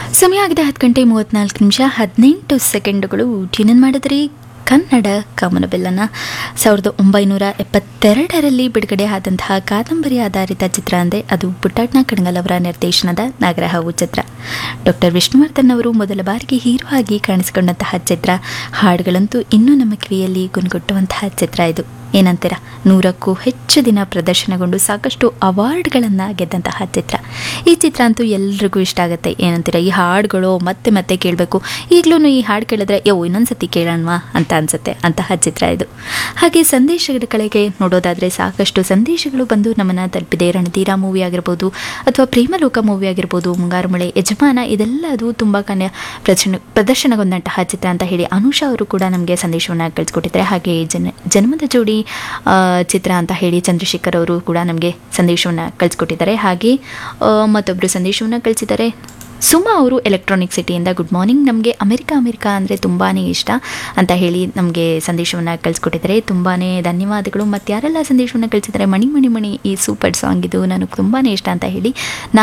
ಸಮಯ ಆಗಿದೆ ಹತ್ತು ಗಂಟೆ ಮೂವತ್ನಾಲ್ಕು ನಿಮಿಷ ಹದಿನೆಂಟು ಸೆಕೆಂಡುಗಳು ಟ್ಯೂನ್ ಮಾಡಿದ್ರಿ ಕನ್ನಡ ಕಮನಬೆಲ್ಲನ ಸಾವಿರದ ಒಂಬೈನೂರ ಎಪ್ಪತ್ತೆರಡರಲ್ಲಿ ಬಿಡುಗಡೆ ಆದಂತಹ ಕಾದಂಬರಿ ಆಧಾರಿತ ಚಿತ್ರ ಅಂದರೆ ಅದು ಪುಟ್ಟಣ್ಣ ಕಣಗಲ್ ಅವರ ನಿರ್ದೇಶನದ ನಾಗರಹಾವು ಚಿತ್ರ ಡಾಕ್ಟರ್ ವಿಷ್ಣುವರ್ಧನ್ ಅವರು ಮೊದಲ ಬಾರಿಗೆ ಹೀರೋ ಆಗಿ ಕಾಣಿಸಿಕೊಂಡಂತಹ ಚಿತ್ರ ಹಾಡುಗಳಂತೂ ಇನ್ನೂ ನಮ್ಮ ಕಿವಿಯಲ್ಲಿ ಗುಣಗುಟ್ಟುವಂತಹ ಚಿತ್ರ ಇದು ಏನಂತೀರ ನೂರಕ್ಕೂ ಹೆಚ್ಚು ದಿನ ಪ್ರದರ್ಶನಗೊಂಡು ಸಾಕಷ್ಟು ಅವಾರ್ಡ್ಗಳನ್ನು ಗೆದ್ದಂತಹ ಚಿತ್ರ ಈ ಚಿತ್ರ ಅಂತೂ ಎಲ್ರಿಗೂ ಇಷ್ಟ ಆಗುತ್ತೆ ಏನಂತೀರ ಈ ಹಾಡುಗಳು ಮತ್ತೆ ಮತ್ತೆ ಕೇಳಬೇಕು ಈಗಲೂ ಈ ಹಾಡು ಕೇಳಿದ್ರೆ ಯೋ ಇನ್ನೊಂದ್ಸತಿ ಕೇಳೋಣವಾ ಅಂತ ಅನ್ಸುತ್ತೆ ಅಂತಹ ಚಿತ್ರ ಇದು ಹಾಗೆ ಸಂದೇಶಗಳ ಕಡೆಗೆ ನೋಡೋದಾದರೆ ಸಾಕಷ್ಟು ಸಂದೇಶಗಳು ಬಂದು ನಮ್ಮನ್ನು ತಲುಪಿದೆ ರಣಧೀರ ಮೂವಿ ಆಗಿರ್ಬೋದು ಅಥವಾ ಪ್ರೇಮಲೋಕ ಮೂವಿ ಆಗಿರ್ಬೋದು ಮುಂಗಾರು ಮಳೆ ಯಜಮಾನ ಇದೆಲ್ಲ ಅದು ತುಂಬ ಕನ್ಯ ಪ್ರದರ್ಶನ ಪ್ರದರ್ಶನಗೊಂಡಂತಹ ಚಿತ್ರ ಅಂತ ಹೇಳಿ ಅನುಷಾ ಅವರು ಕೂಡ ನಮಗೆ ಸಂದೇಶವನ್ನು ಕಳಿಸ್ಕೊಟ್ಟಿದ್ದಾರೆ ಹಾಗೆ ಜನ ಜನ್ಮದ ಜೋಡಿ ಆ, ಚಿತ್ರ ಅಂತ ಹೇಳಿ ಚಂದ್ರಶೇಖರ್ ಅವರು ಕೂಡ ನಮಗೆ ಸಂದೇಶವನ್ನು ಕಳಿಸ್ಕೊಟ್ಟಿದ್ದಾರೆ ಹಾಗೆ ಆ, ಮತ್ತೊಬ್ಬರು ಸಂದೇಶವನ್ನು ಕಳಿಸಿದ್ದಾರೆ ಸುಮಾ ಅವರು ಎಲೆಕ್ಟ್ರಾನಿಕ್ ಸಿಟಿಯಿಂದ ಗುಡ್ ಮಾರ್ನಿಂಗ್ ನಮಗೆ ಅಮೆರಿಕ ಅಮೆರಿಕ ಅಂದರೆ ತುಂಬಾ ಇಷ್ಟ ಅಂತ ಹೇಳಿ ನಮಗೆ ಸಂದೇಶವನ್ನು ಕಳಿಸ್ಕೊಟ್ಟಿದ್ದಾರೆ ತುಂಬಾ ಧನ್ಯವಾದಗಳು ಮತ್ತು ಯಾರೆಲ್ಲ ಸಂದೇಶವನ್ನು ಕಳಿಸಿದ್ದಾರೆ ಮಣಿ ಮಣಿ ಮಣಿ ಈ ಸೂಪರ್ ಸಾಂಗ್ ಇದು ನನಗೆ ತುಂಬಾ ಇಷ್ಟ ಅಂತ ಹೇಳಿ